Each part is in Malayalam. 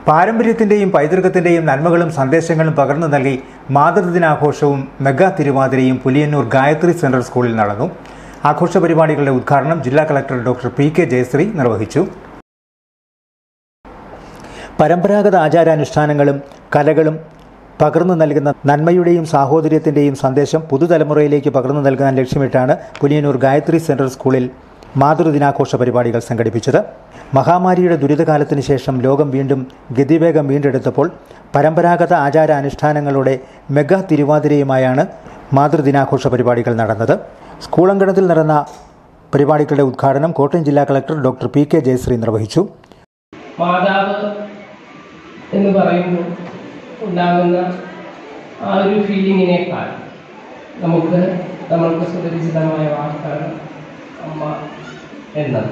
പാരമ്പര്യത്തിന്റെയും പൈതൃകത്തിന്റെയും നന്മകളും സന്ദേശങ്ങളും പകർന്നു നൽകി മാതൃദിനാഘോഷവും മെഗാ തിരുവാതിരയും പുലിയന്നൂർ ഗായത്രി സെൻട്രൽ സ്കൂളിൽ നടന്നു ആഘോഷ പരിപാടികളുടെ ഉദ്ഘാടനം ജില്ലാ collector doctor P K Jayashree നിർവഹിച്ചു പരമ്പരാഗത ആചാരാനുഷ്ഠാനങ്ങളും കലകളും പകർന്നു നൽകുന്ന നന്മയുടെയും സാഹോദര്യത്തിന്റെയും സന്ദേശം പുതുതലമുറയിലേക്ക് പകർന്നു നൽകാൻ ലക്ഷ്യമിട്ടാണ് പുലിയന്നൂർ ഗായത്രി സെൻട്രൽ സ്കൂളിൽ മാതൃദിനാഘോഷ പരിപാടികൾ സംഘടിപ്പിച്ചത് മഹാമാരിയുടെ ദുരിതകാലത്തിന് ശേഷം ലോകം വീണ്ടും ഗതിവേഗം വീണ്ടെടുത്തപ്പോൾ പരമ്പരാഗത ആചാരാനുഷ്ഠാനങ്ങളുടെ മെഗാ തിരുവാതിരയുമായാണ് മാതൃദിനാഘോഷ പരിപാടികൾ നടന്നത് സ്കൂളങ്കണത്തിൽ നടന്ന പരിപാടികളുടെ ഉദ്ഘാടനം കോട്ടയം ജില്ലാ collector doctor P K Jayashree നിർവഹിച്ചു മാതാവ് എന്ന് പറയുമ്പോൾ ഉണ്ടാകുന്ന ആ ഒരു ഫീലിങ്ങിനേക്കാൾ നമുക്ക് നമ്മൾക്ക് സുപരിചിതമായ വാക്കാണ് അമ്മ എന്നത്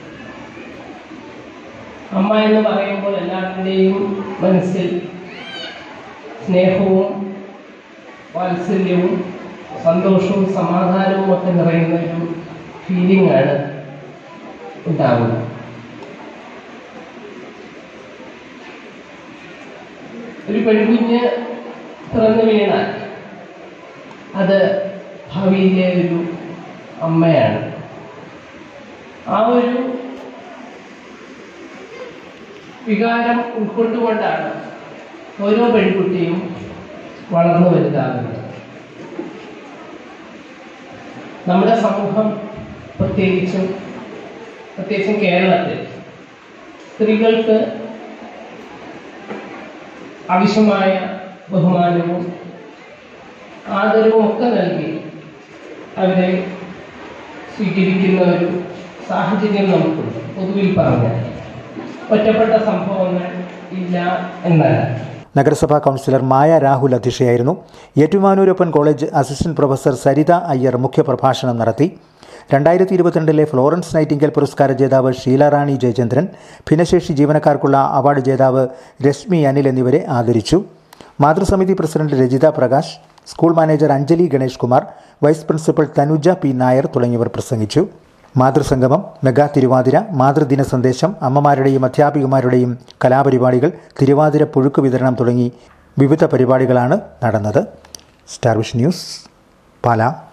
അമ്മ എന്ന് പറയുമ്പോൾ എല്ലാവരുടെയും മനസ്സിൽ സ്നേഹവും വാത്സല്യവും സന്തോഷവും സമാധാനവും ഒക്കെ നിറയുന്ന ഒരു ഫീലിംഗ് ആണ് ഉണ്ടാകുന്നത് ഒരു പെൺകുഞ്ഞ് പിറന്നു വീണാൽ അത് ഭാവിയിലെ ഒരു അമ്മയാണ് ആ ഒരു വികാരം ഉൾക്കൊണ്ടുകൊണ്ടാണ് ഓരോ പെൺകുട്ടിയും വളർന്നു വലുതാകുന്നത് നമ്മുടെ സമൂഹം പ്രത്യേകിച്ചും പ്രത്യേകിച്ചും കേരളത്തിൽ സ്ത്രീകൾക്ക് ആവശ്യമായ ബഹുമാനവും ആദരവും ഒക്കെ നൽകി അവരെ സ്വീകരിക്കുന്ന ഒരു സാഹചര്യം നമുക്കുണ്ട് പൊതുവിൽ പറഞ്ഞാൽ ഒറ്റപ്പെട്ട സംഭവങ്ങൾ ഇല്ല എന്നല്ല നഗരസഭാ കൗൺസിലർ മായ രാഹുൽ അധ്യക്ഷയായിരുന്നു Ettumanoorappan college assistant professor Saritha Iyer മുഖ്യപ്രഭാഷണം നടത്തി രണ്ടായിരത്തി ഇരുപത്തിരണ്ടിലെ ഫ്ലോറൻസ് നൈറ്റിംഗൽ പുരസ്കാര ജേതാവ് ഷീലാറാണി ജയചന്ദ്രൻ ഭിന്നശേഷി ജീവനക്കാർക്കുള്ള അവാർഡ് ജേതാവ് രശ്മി അനിൽ എന്നിവരെ ആദരിച്ചു മാതൃസമിതി president Rajitha Prakash school manager Anjali Ganesh Kumar vice principal Thanuja P Nair തുടങ്ങിയവർ പ്രസംഗിച്ചു മാതൃസംഗമം മെഗാ തിരുവാതിര മാതൃദിന സന്ദേശം അമ്മമാരുടെയും അധ്യാപികമാരുടെയും കലാപരിപാടികൾ തിരുവാതിര പുഴുക്ക് വിതരണം തുടങ്ങി വിവിധ പരിപാടികളാണ് നടന്നത് സ്റ്റാർ വിഷൻ ന്യൂസ് പാലാ